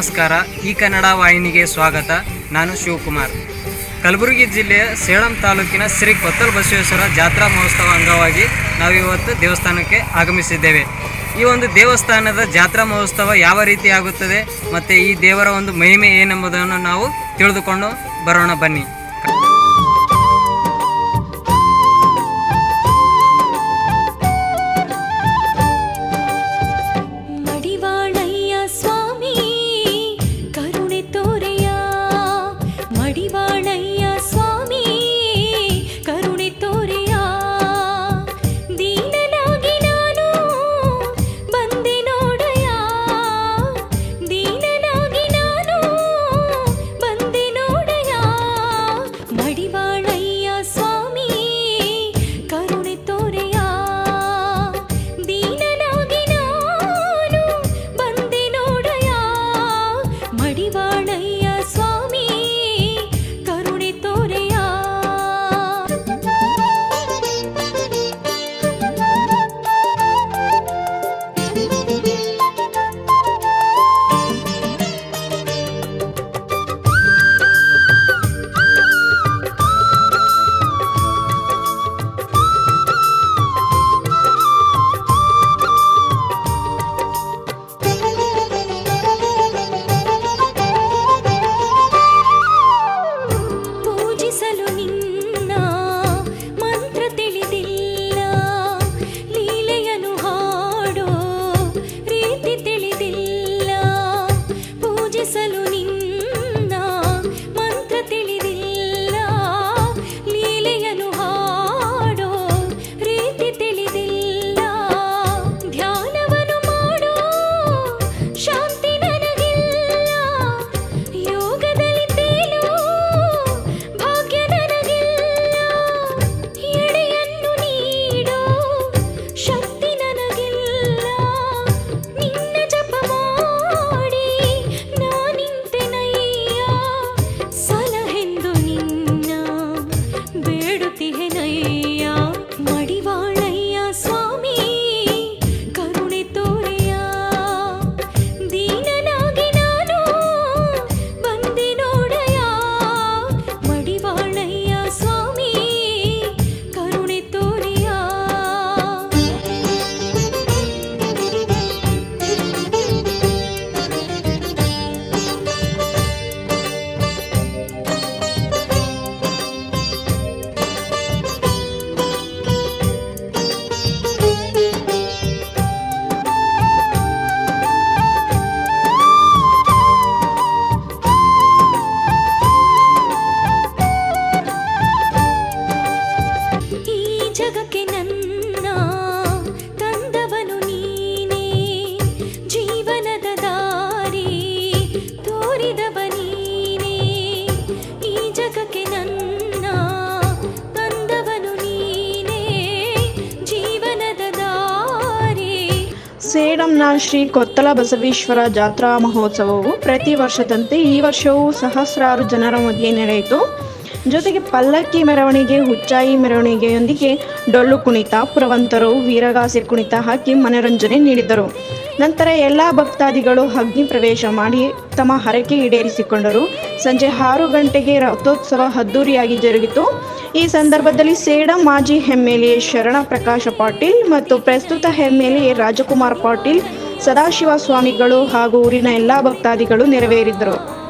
ನಮಸ್ಕಾರ ಈ ಕನ್ನಡ ವಾಹಿನಿಗೆ ಸ್ವಾಗತ ನಾನು ಶಿವಕುಮಾರ್ ಕಲಬುರಗಿ ಜಿಲ್ಲೆಯ ಸೇಳಂ ತಾಲೂಕಿನ ಶ್ರೀ ಕೊತ್ತಲ ಬಸವೇಶ್ವರ ಜಾತ್ರಾ ಮಹೋತ್ಸವ ಅಂಗವಾಗಿ ನಾವಿವತ್ತು ದೇವಸ್ಥಾನಕ್ಕೆ ಆಗಮಿಸಿದ್ದೇವೆ ಈ ಒಂದು ದೇವಸ್ಥಾನದ ಜಾತ್ರಾ ಮಹೋತ್ಸವ ಯಾವ ರೀತಿ ಆಗುತ್ತದೆ ಮತ್ತು ಈ ದೇವರ ಒಂದು ಮಹಿಮೆ ಏನೆಂಬುದನ್ನು ನಾವು ತಿಳಿದುಕೊಂಡು ಬರೋಣ ಬನ್ನಿ ಮಡಿವಾಳಯ್ಯ ಸ್ವಾಮಿ ಕರುಣೆ ತೋರೆಯ ಮಡಿವಾಳಯ್ಯ ಸ್ವಾಮಿ ಕರುಣೆ ತೋರೆಯ ದೀನನಾಗಿ ನಾನು ಬಂದೆ ನೋಡಯ್ಯ ದೀನನಾಗಿ ನಾನು ಬಂದೆ ನೋಡಯ್ಯ ಮಡಿವಾಳಯ್ಯ ಸ್ವಾಮಿ ಕರುಣೆ ತೋರೆಯ ದೀನನಾಗಿ ನಾನು ಬಂದೆ ನೋಡಯ್ಯ ಮಡಿವಾಳಯ್ಯ ಸ್ವಾಮಿ ಕರುಣೆ ತೋರೆಯ ಪೂಜಿಸಲು ನಿನ್ನ ಮಂತ್ರ ತಿಳಿದಿಲ್ಲ ಲೀಲೆಯನು ಹಾಡೋ ರೀತಿ ತಿಳಿದಿಲ್ಲ ಪೂಜಿಸಲು ನಿನ್ನ ಮಂತ್ರ ತಿಳಿದಿಲ್ಲ ಲೀಲೆಯನು ಹಾಡೋ ರೀತಿ ತಿಳಿದಿಲ್ಲ ಧ್ಯಾನವನ್ನು ಮಾಡೋ ಶಾಂತಿ ನನಗಿಲ್ಲ ಯೋಗದಲ್ಲಿ ತೇಲೋ ಭಾಗ್ಯ ನನಗಿಲ್ಲ ಎಡೆಯನ್ನು ನೀಡೋ ಶಕ್ತಿ ನನಗಿಲ್ಲ ನಿನ್ನ ಜಪ ಮಾಡಿ ನಾನಿಂತೆನಯ್ಯ ಸಲಹೆಂದು ನಿನ್ನ ಬೇಡುತ್ತಿಹೆನಯ್ಯ ಮಡಿವಾಳಯ್ಯ ಸ್ವಾಮಿ ಕರುಣೆ ತೋರೆಯ ದೀನನಾಗಿ ನಾನು ಬಂದೆ ನೋಡಯ್ಯ ಮಡಿವಾಳಯ್ಯ ಸ್ವಾಮಿ ಕರುಣೆ ತೋರೆಯ ಈ ಜಗಕ್ಕೆ ನನ್ನ ತಂದವನು ನೀನೇ ಜೀವನದ ದಾರಿ ತೋರಿದವ ನೀನೇ ಈ ಜಗಕ್ಕೆ ನನ್ನ ತಂದವನು ನೀನೇ ಜೀವನದ ದಾರಿ ಸೇಡಂನ ಶ್ರೀ ಕೊತ್ತಲ ಬಸವೇಶ್ವರ ಜಾತ್ರಾ ಮಹೋತ್ಸವವು ಪ್ರತಿ ವರ್ಷದಂತೆ ಈ ವರ್ಷವೂ ಸಹಸ್ರಾರು ಜನರ ಮಧ್ಯೆ ನಡೆಯಿತು ಜೊತೆಗೆ ಪಲ್ಲಕ್ಕಿ ಮೆರವಣಿಗೆ ಹುಚ್ಚಾಯಿ ಮೆರವಣಿಗೆಯೊಂದಿಗೆ ಡೊಳ್ಳು ಕುಣಿತ ಪುರವಂತರು ವೀರಗಾಸೆ ಕುಣಿತ ಹಾಕಿ ಮನರಂಜನೆ ನೀಡಿದರು ನಂತರ ಎಲ್ಲ ಭಕ್ತಾದಿಗಳು ಅಗ್ನಿ ಪ್ರವೇಶ ಮಾಡಿ ತಮ್ಮ ಹರಕೆ ಈಡೇರಿಸಿಕೊಂಡರು ಸಂಜೆ ಆರು ಗಂಟೆಗೆ ರಥೋತ್ಸವ ಅದ್ದೂರಿಯಾಗಿ ಜರುಗಿತು ಈ ಸಂದರ್ಭದಲ್ಲಿ ಸೇಡಂ ಮಾಜಿ ಎಮ್ಎಲ್ಎ ಶರಣ ಪ್ರಕಾಶ ಪಾಟೀಲ್ ಮತ್ತು ಪ್ರಸ್ತುತ ಎಮ್ಎಲ್ಎ ರಾಜಕುಮಾರ್ ಪಾಟೀಲ್ ಸದಾಶಿವ ಸ್ವಾಮಿಗಳು ಹಾಗೂ ಊರಿನ ಎಲ್ಲ ಭಕ್ತಾದಿಗಳು ನೆರವೇರಿದ್ದರು